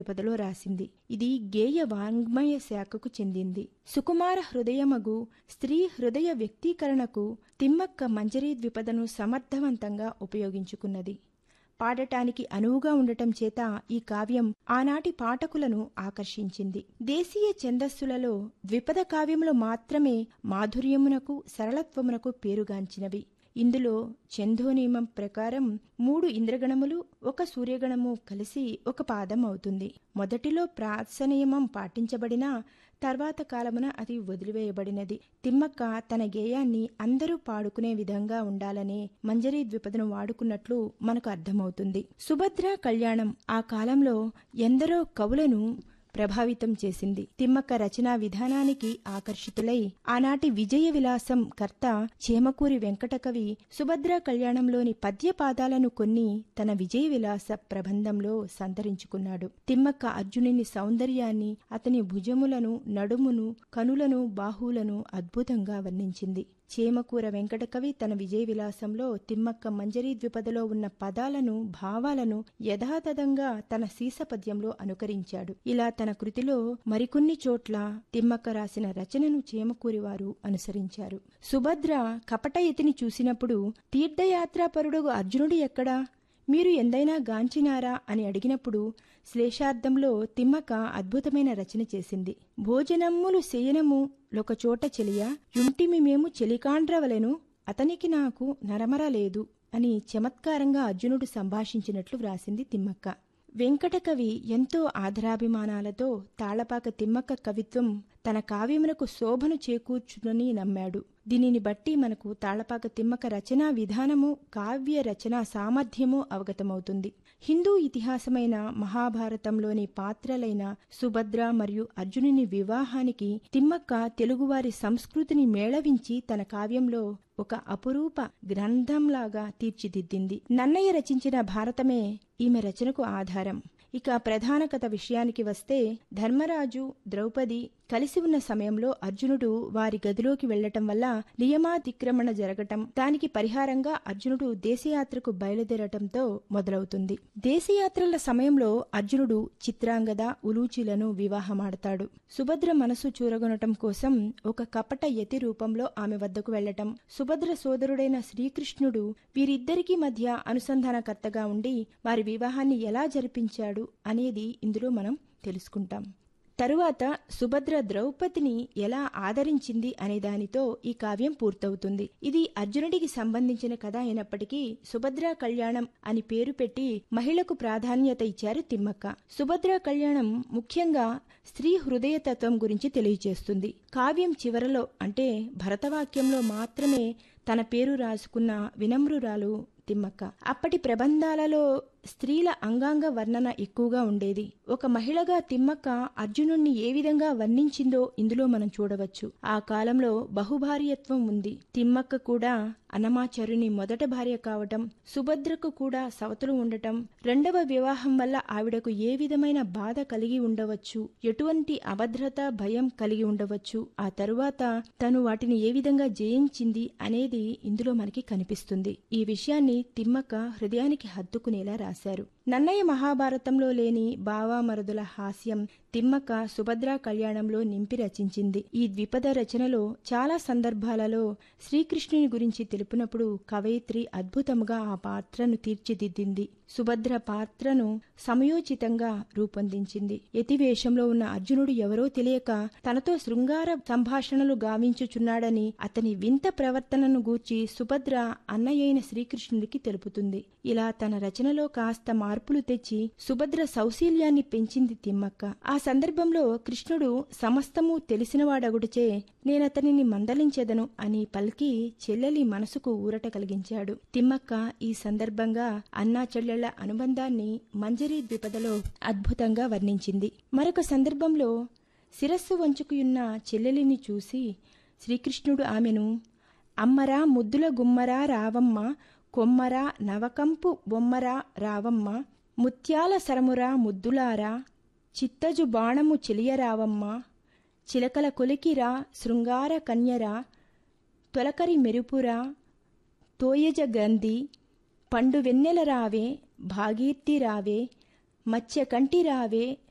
ద్విపదలో రాసింది ఇది గేయ వాంగ్మయ శాఖకు చెందింది సుకుమార హృదయమగు స్త్రీ హృదయ వ్యక్తీకరణకు తిమ్మక్క మంజరీ ద్విపదను సమర్థవంతంగా ఉపయోగించుకున్నది పాడటానికి అనువుగా ఉండటం చేత ఈ కావ్యం ఆనాటి పాఠకులను ఆకర్షించింది దేశీయ ఛందస్సులలో ద్విపద కావ్యములు మాత్రమే మాధుర్యమునకు సరళత్వమునకు పేరుగాంచినవి ఇందులో ఛందోనియమం ప్రకారం మూడు ఇంద్రగణములు ఒక సూర్యగణము కలిసి ఒక పాదం అవుతుంది మొదటిలో ప్రాసనియమం పాటించబడినా తర్వాత కాలమున అది వదిలివేయబడినది తిమ్మక్క తన గేయాన్ని అందరూ పాడుకునే విధంగా ఉండాలనే మంజరీ ద్విపదను వాడుకున్నట్లు మనకు అర్థమవుతుంది సుభద్ర కళ్యాణం ఆ కాలంలో ఎందరో కవులను ప్రభావితం చేసింది తిమ్మక్క రచనా విధానానికి ఆకర్షితులై ఆనాటి విజయ విలాసం కర్త చేమకూరి వెంకటకవి సుభద్ర కళ్యాణంలోని పద్య పాదాలను కొన్ని తన విజయ విలాస ప్రబంధంలో సంతరించుకున్నాడు తిమ్మక్క అర్జునుని సౌందర్యాన్ని అతని భుజములను నడుమును కనులను బాహువులను అద్భుతంగా వర్ణించింది చేమకూర వెంకటకవి తన విజయ విలాసంలో తిమ్మక్క మంజరీ ద్విపదలో ఉన్న పదాలను భావాలను యథాతథంగా తన సీసపద్యంలో అనుకరించాడు ఇలా తన కృతిలో మరికొన్ని చోట్ల తిమ్మక్క రాసిన రచనను చేమకూరి వారు అనుసరించారు సుభద్ర కపట యతిని చూసినప్పుడు తీర్థయాత్రాపరుడు అర్జునుడు ఎక్కడా మీరు ఎందైనా గాంచినారా అని అడిగినప్పుడు శ్లేషార్థంలో తిమ్మక అద్భుతమైన రచన చేసింది భోజనమ్ములు శయనము లొకచోట చెలియ యుంటిమి మేము చెలికాండ్రవలెను అతనికి నాకు నరమర లేదు అని చమత్కారంగా అర్జునుడు సంభాషించినట్లు వ్రాసింది తిమ్మక్క వెంకటకవి ఎంతో ఆదరాభిమానాలతో తాళపాక తిమ్మక్క కవిత్వం తన కావ్యమునకు శోభను చేకూర్చునని నమ్మాడు దీనిని బట్టి మనకు తాళపాక తిమ్మక రచనా విధానము కావ్య రచనా సామర్థ్యము అవగతమవుతుంది హిందూ ఇతిహాసమైన మహాభారతంలోని పాత్రలైన సుభద్ర మరియు అర్జునుని వివాహానికి తిమ్మక్క తెలుగువారి సంస్కృతిని మేళవించి తన కావ్యంలో ఒక అపురూప గ్రంథంలాగా తీర్చిదిద్దింది నన్నయ్య రచించిన భారతమే ఈమె రచనకు ఆధారం ఇక ప్రధాన కథ విషయానికి వస్తే ధర్మరాజు ద్రౌపది కలిసి ఉన్న సమయంలో అర్జునుడు వారి గదిలోకి వెళ్లటం వల్ల నియమాతిక్రమణ జరగటం దానికి పరిహారంగా అర్జునుడు దేశయాత్రకు బయలుదేరటంతో మొదలవుతుంది దేశయాత్రల సమయంలో అర్జునుడు చిత్రాంగద ఉలూచిలను వివాహమాడతాడు సుభద్ర మనసు చూరగొనటం కోసం ఒక కపట యతి రూపంలో ఆమె వద్దకు వెళ్లటం సుభద్ర సోదరుడైన శ్రీకృష్ణుడు వీరిద్దరికీ మధ్య అనుసంధానకర్తగా ఉండి వారి వివాహాన్ని ఎలా జరిపించాడు అనేది ఇందులో మనం తెలుసుకుంటాం తరువాత సుభద్ర ద్రౌపదిని ఎలా ఆదరించింది అనే దానితో ఈ కావ్యం పూర్తవుతుంది ఇది అర్జునుడికి సంబంధించిన కథ అయినప్పటికీ సుభద్ర కళ్యాణం అని పేరు పెట్టి మహిళకు ప్రాధాన్యత ఇచ్చారు తిమ్మక్క సుభద్ర కళ్యాణం ముఖ్యంగా స్త్రీ హృదయతత్వం గురించి తెలియచేస్తుంది కావ్యం చివరలో అంటే భరతవాక్యంలో మాత్రమే తన పేరు రాసుకున్న వినమ్రురాలు తిమ్మక్క అప్పటి ప్రబంధాలలో స్త్రీల అంగాంగ వర్ణన ఎక్కువగా ఉండేది ఒక మహిళగా తిమ్మక్క అర్జునుణ్ణి ఏ విధంగా వర్ణించిందో ఇందులో మనం చూడవచ్చు ఆ కాలంలో బహుభార్యత్వం ఉంది తిమ్మక్క కూడా అన్నమాచార్యుని మొదట భార్య కావటం సుభద్రకు కూడా సవతులు ఉండటం రెండవ వివాహం వల్ల ఆవిడకు ఏ విధమైన బాధ కలిగి ఉండవచ్చు ఎటువంటి అభద్రత భయం కలిగి ఉండవచ్చు ఆ తరువాత తను వాటిని ఏ విధంగా జయించింది అనేది ఇందులో మనకి కనిపిస్తుంది ఈ విషయాన్ని తిమ్మక్క హృదయానికి హత్తుకునేలా రాశారు నన్నయ్య మహాభారతంలో లేని బావామరుదుల హాస్యం తిమ్మక్క సుభద్రా కళ్యాణంలో నింపి రచించింది ఈ ద్విపద రచనలో చాలా సందర్భాలలో శ్రీకృష్ణుని గురించి తెలుపునప్పుడు కవయిత్రి అద్భుతముగా ఆ పాత్రను తీర్చిదిద్దింది సుభద్ర పాత్రను సమయోచితంగా రూపొందించింది యతివేషంలో ఉన్న అర్జునుడు ఎవరో తెలియక తనతో శృంగార సంభాషణలు గావించుచున్నాడని అతని వింత ప్రవర్తనను గూర్చి సుభద్ర అన్నయ్యైన శ్రీకృష్ణుడికి తెలుపుతుంది ఇలా తన రచనలో కాస్త మార్పులు తెచ్చి సుభద్ర సౌశీల్యాన్ని పెంచింది తిమ్మక్క ఆ సందర్భంలో కృష్ణుడు సమస్తము తెలిసినవాడగుడిచే నేనతనిని మందలించెదను అని పలికి చెల్లెలి మనసుకు ఊరట కలిగించాడు తిమ్మక్క ఈ సందర్భంగా అన్నా చెల్లెళ్ల అనుబంధాన్ని మంజరీ ద్విపదలో అద్భుతంగా వర్ణించింది మరొక సందర్భంలో శిరస్సు వంచుకుయున్న చెల్లెలిని చూసి శ్రీకృష్ణుడు ఆమెను అమ్మరా ముద్దుల గుమ్మరా రావమ్మ కొమ్మరా నవకంపు బొమ్మరా రావమ్మ ముత్యాల సరమురా ముద్దులారా చిత్తజు బాణము చెలియరావమ్మ చిలకల కొలికిరా శృంగార కన్యరా తొలకరి మెరుపురా తోయజ గంధి పండు వెన్నెల రావే భాగీర్తి రావే మత్స్య కంటి రావే